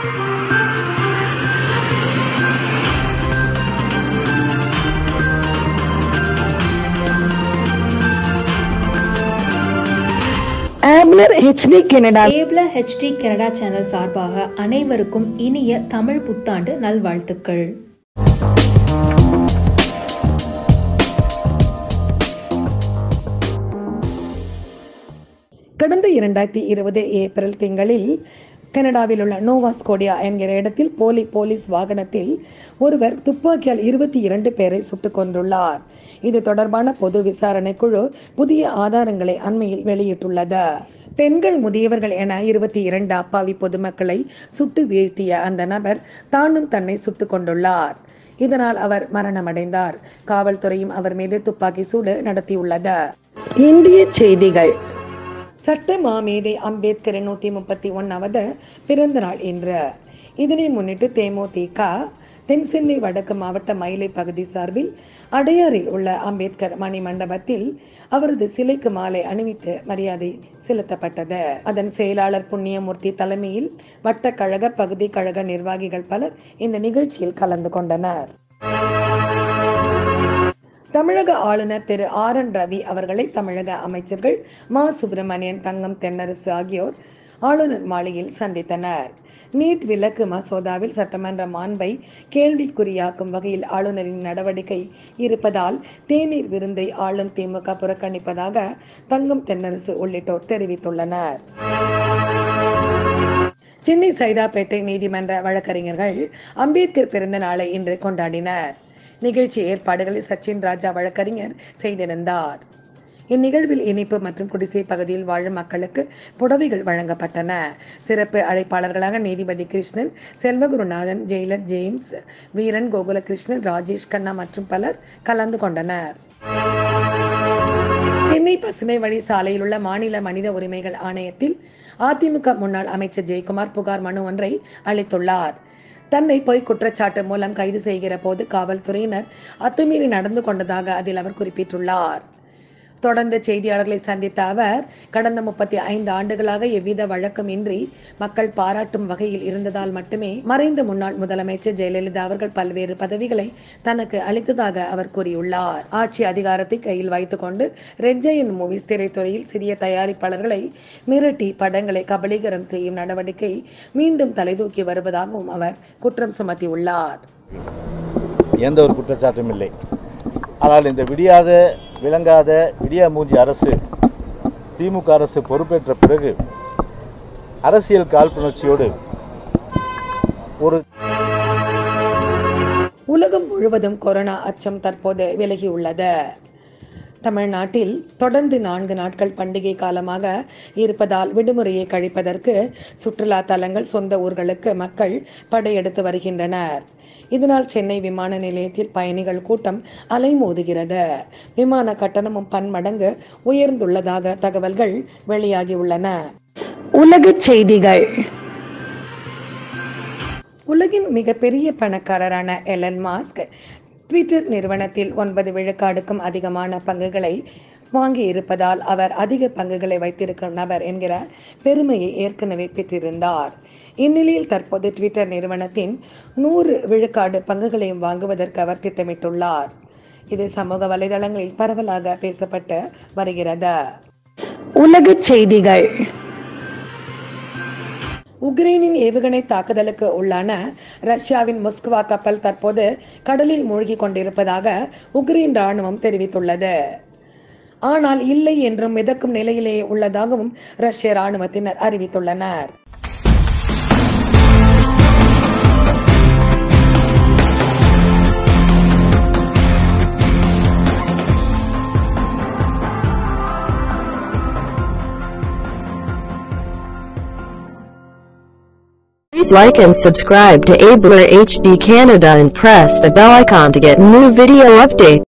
ஆப்லர் HD Canada கேபிள HD Canada channel சார்பாக அனைவருக்கும் இனிய தமிழ் புத்தாண்டு நல்வாழ்த்துக்கள் கடந்த இரண்டாயிரத்தி இருபது ஏப்ரல் திங்களில் கனடாவில் உள்ள நோவாஸ்கோடியா என்கிற இடத்தில் போலி போலீஸ் வாகனத்தில் ஒருவர் துப்பாக்கியால் இருபத்தி இரண்டு பேரை சுட்டுக் கொண்டுள்ளார் இது தொடர்பான பொது விசாரணை குழு புதிய ஆதாரங்களை அண்மையில் வெளியிட்டுள்ளது பெண்கள் முதியவர்கள் என இருபத்தி இரண்டு அப்பாவி பொதுமக்களை சுட்டு வீழ்த்திய அந்த நபர் தானும் தன்னை சுட்டுக் கொண்டுள்ளார் இதனால் அவர் மரணமடைந்தார் காவல்துறையும் அவர் மீது துப்பாக்கி சூடு நடத்தியுள்ளது இந்திய செய்திகள் சட்ட மாமேதை அம்பேத்கர் நூற்றி முப்பத்தி ஒன்றாவது பிறந்த நாள் இன்று இதனை முன்னிட்டு தேமுதிக தென்சென்னை வடக்கு மாவட்ட மயிலை பகுதி சார்பில் அடையாறில் உள்ள அம்பேத்கர் மணி மண்டபத்தில் அவரது சிலைக்கு மாலை அணிவித்து மரியாதை செலுத்தப்பட்டது அதன் செயலாளர் புண்ணியமூர்த்தி தலைமையில் வட்டக்கழக பகுதி கழக நிர்வாகிகள் பலர் இந்த நிகழ்ச்சியில் கலந்து கொண்டனர் தமிழக ஆளுநர் திரு ஆர் என் ரவி அவர்களை தமிழக அமைச்சர்கள் மா சுப்பிரமணியன் தங்கம் தென்னரசு ஆகியோர் ஆளுநர் மாளிகையில் சந்தித்தனர் நீட் விலக்கு மசோதாவில் சட்டமன்ற மாண்பை கேள்விக்குறியாக்கும் வகையில் ஆளுநரின் நடவடிக்கை இருப்பதால் தேநீர் விருந்தை ஆளும் திமுக புறக்கணிப்பதாக தங்கம் தென்னரசு உள்ளிட்டோர் தெரிவித்துள்ளனர் சென்னை சைதாப்பேட்டை நீதிமன்ற வழக்கறிஞர்கள் அம்பேத்கர் பிறந்த நாளை இன்று கொண்டாடினர் நிகழ்ச்சி ஏற்பாடுகளை சச்சின் ராஜா வழக்கறிஞர் செய்திருந்தார் இந்நிகழ்வில் இனிப்பு மற்றும் குடிசை பகுதியில் வாழும் மக்களுக்கு புடவைகள் வழங்கப்பட்டன சிறப்பு அழைப்பாளர்களாக நீதிபதி கிருஷ்ணன் செல்வகுருநாதன் ஜெயிலர் ஜேம்ஸ் வீரன் கோகுலகிருஷ்ணன் ராஜேஷ் கண்ணா மற்றும் பலர் கலந்து கொண்டனர் சென்னை பசுமை வழி சாலையில் உள்ள மாநில மனித உரிமைகள் ஆணையத்தில் அதிமுக முன்னாள் அமைச்சர் ஜெயக்குமார் புகார் மனு ஒன்றை அளித்துள்ளார் தன்னை பொய் குற்றச்சாட்டு மூலம் கைது செய்கிற போது காவல்துறையினர் அத்துமீறி நடந்து கொண்டதாக அதில் அவர் குறிப்பிட்டுள்ளார் தொடர்ந்து செய்தியாளர்களை சந்தித்த அவர் கடந்த முப்பத்தி ஐந்து ஆண்டுகளாக எவ்வித வழக்கம் இன்றி மக்கள் பாராட்டும் வகையில் இருந்ததால் மட்டுமே மறைந்த முன்னாள் முதலமைச்சர் ஜெயலலிதா அவர்கள் பல்வேறு பதவிகளை தனக்கு அளித்ததாக அவர் கூறியுள்ளார் ஆட்சி அதிகாரத்தை கையில் வைத்துக்கொண்டு ரெட்ஜயன் மூவிஸ் திரைத்துறையில் சிறிய தயாரிப்பாளர்களை மிரட்டி படங்களை கபலீகரம் செய்யும் நடவடிக்கை மீண்டும் தலைதூக்கி வருவதாகவும் அவர் குற்றம் சுமத்தியுள்ளார் எந்த ஒரு குற்றச்சாட்டும் இல்லை ஆனால் இந்த விடியாத விளங்காத விடியா மூஞ்சி அரசு திமுக அரசு பொறுப்பேற்ற பிறகு அரசியல் காழ்ப்புணர்ச்சியோடு ஒரு உலகம் முழுவதும் கொரோனா அச்சம் தற்போது விலகியுள்ளது தமிழ்நாட்டில் தொடர்ந்து நான்கு நாட்கள் பண்டிகை காலமாக இருப்பதால் விடுமுறையை கழிப்பதற்கு சுற்றுலா தலங்கள் சொந்த ஊர்களுக்கு மக்கள் படையெடுத்து வருகின்றனர் இதனால் சென்னை விமான நிலையத்தில் பயணிகள் கூட்டம் அலைமோதுகிறது விமான கட்டணமும் பன்மடங்கு உயர்ந்துள்ளதாக தகவல்கள் வெளியாகியுள்ளன உலக செய்திகள் உலகின் மிகப்பெரிய பணக்காரரான எலன் மாஸ்க் ட்விட்டர் நிறுவனத்தில் ஒன்பது விழுக்காடுக்கும் அதிகமான பங்குகளை வாங்கி இருப்பதால் அவர் அதிக பங்குகளை வைத்திருக்கும் நபர் என்கிற பெருமையை ஏற்கனவே பெற்றிருந்தார் இந்நிலையில் தற்போது ட்விட்டர் நிறுவனத்தின் நூறு விழுக்காடு பங்குகளையும் வாங்குவதற்கு அவர் திட்டமிட்டுள்ளார் இது சமூக வலைதளங்களில் பரவலாக பேசப்பட்டு வருகிறது உலக செய்திகள் உக்ரைனின் ஏவுகணை தாக்குதலுக்கு உள்ளான ரஷ்யாவின் மொஸ்குவா கப்பல் தற்போது கடலில் மூழ்கி கொண்டிருப்பதாக உக்ரைன் ராணுவம் தெரிவித்துள்ளது ஆனால் இல்லை என்றும் மிதக்கும் நிலையிலேயே உள்ளதாகவும் ரஷ்ய ராணுவத்தினர் அறிவித்துள்ளனர் Please like and subscribe to Abler HD Canada and press the bell icon to get new video updates.